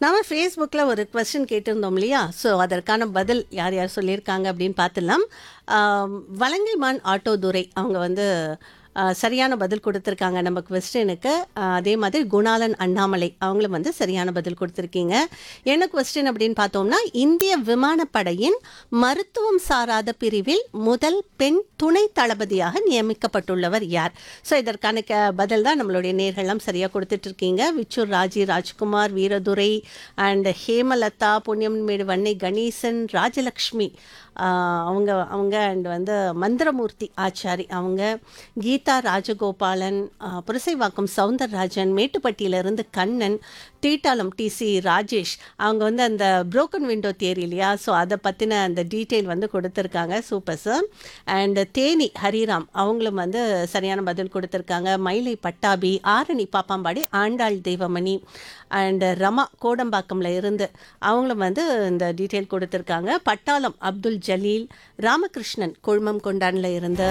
நாம ஃபேஸ்புக்கில் ஒரு கொஸ்டின் கேட்டிருந்தோம் இல்லையா ஸோ அதற்கான பதில் யார் யார் சொல்லியிருக்காங்க அப்படின்னு பார்த்துடலாம் ஆம், வலங்கைமான் ஆட்டோ துரை அவங்க வந்து ஆ, சரியான பதில் கொடுத்துருக்காங்க நம்ம கொஸ்டினுக்கு அதே மாதிரி குணாலன் அண்ணாமலை அவங்களும் வந்து சரியான பதில் கொடுத்துருக்கீங்க என்ன கொஸ்டின் அப்படின்னு பார்த்தோம்னா இந்திய விமானப்படையின் மருத்துவம் சாராத பிரிவில் முதல் பெண் துணை தளபதியாக நியமிக்கப்பட்டுள்ளவர் யார் ஸோ இதற்கான க பதில் தான் நம்மளுடைய நேர்கள்லாம் சரியாக கொடுத்துட்டு இருக்கீங்க விச்சூர் ராஜி ராஜ்குமார் வீரதுரை அண்ட் ஹேமலதா புண்ணியம்மேடு வன்னை கணேசன் ராஜலக்ஷ்மி ஆஹ் அவங்க அவங்க அண்ட் வந்து மந்திரமூர்த்தி ஆச்சாரி அவங்க கீதா ராஜகோபாலன் ஆஹ் புரசைவாக்கம் சவுந்தரராஜன் மேட்டுப்பட்டியிலிருந்து கண்ணன் தீட்டாளம் டிசி ராஜேஷ் அவங்க வந்து அந்த புரோக்கன் விண்டோ தேரி இல்லையா ஸோ அதை பற்றின அந்த டீட்டெயில் வந்து கொடுத்துருக்காங்க super sir and Theni Hariram அவங்களும் வந்து சரியான பதில் கொடுத்துருக்காங்க மயிலை பட்டாபி ஆரணி பாப்பாம்பாடி ஆண்டாள் தெய்வமணி அண்ட் ரமா கோடம்பாக்கம்ல இருந்து அவங்களும் வந்து இந்த டீட்டெயில் கொடுத்துருக்காங்க பட்டாளம் அப்துல் ஜலீல் ராமகிருஷ்ணன் கொழுமம் கொண்டான்ல இருந்து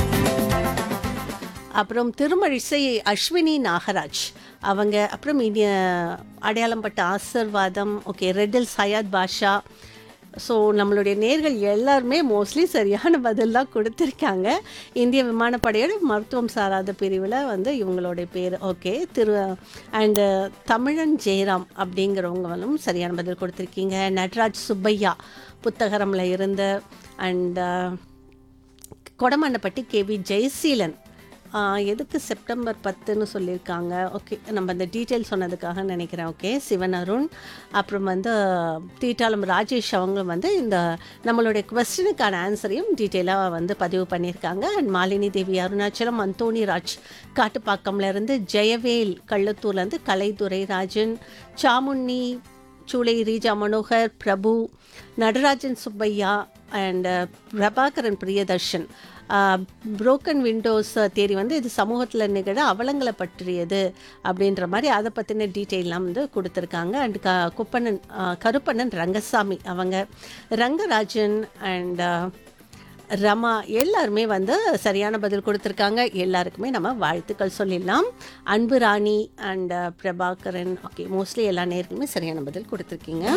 அப்புறம் திருமழிசை அஸ்வினி நாகராஜ் அவங்க அப்புறம் இனிய அடையாளம் பட்ட ஆசிர்வாதம் ஓகே ரெட்டில் சையத் பாஷா ஸோ நம்மளுடைய நேர்கள் எல்லாருமே மோஸ்ட்லி சரியான பதில் தான் கொடுத்துருக்காங்க இந்திய விமானப்படையோட மருத்துவம் சாராத பிரிவில் வந்து இவங்களுடைய பேர் ஓகே திரு அண்டு தமிழன் ஜெயராம் அப்படிங்கிறவங்களும் சரியான பதில் கொடுத்துருக்கீங்க நட்ராஜ் சுப்பையா புத்தகரம்ல இருந்து அண்ட் கொடமண்ணப்பட்டி கேவி ஜெயசீலன் ஆ, எதுக்கு செப்டம்பர் பத்துன்னு சொல்லியிருக்காங்க ஓகே நம்ம அந்த டீட்டெயில் சொன்னதுக்காக நினைக்கிறேன் ஓகே சிவன் அருண் அப்புறம் வந்து தீட்டாளம் ராஜேஷ் அவங்க வந்து இந்த நம்மளுடைய கொஸ்டினுக்கான ஆன்சரையும் டீட்டெயிலாக வந்து பதிவு பண்ணியிருக்காங்க அண்ட் மாலினி தேவி அருணாச்சலம் அந்தோணி ராஜ் காட்டுப்பாக்கம்ல இருந்து ஜெயவேல் கள்ளத்தூர்லேருந்து Kalaithurai Rajan Samunni Choolai Reeja Manohar Prabhu Natarajan Subbaiah and Prabhakaran Priyadarshan broken windows தேரி வந்து இது சமூகத்தில் நிகழ அவலங்களை பற்றியது அப்படின்ற மாதிரி அதை பற்றின டீட்டெயிலாம் வந்து கொடுத்துருக்காங்க அண்ட் க குப்பண்ணன் ஆ, கருப்பண்ணன் ரங்கசாமி அவங்க ரங்கராஜன் அண்ட் ரமா எல்லாருமே வந்து சரியான பதில் கொடுத்துருக்காங்க எல்லாருக்குமே நம்ம வாழ்த்துக்கள் சொல்லிடலாம் Anbu Rani and Prabhakaran okay mostly எல்லா நேருக்குமே சரியான பதில் கொடுத்துருக்கீங்க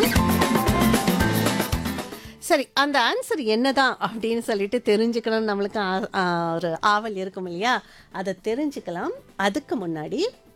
சரி அந்த ஆன்சர் என்னதான் அப்படின்னு சொல்லிட்டு தெரிஞ்சுக்கணும் நம்மளுக்கு ஆ- ஆ, ஒரு ஆவல் இருக்கும் இல்லையா அதை தெரிஞ்சுக்கலாம் அதுக்கு முன்னாடி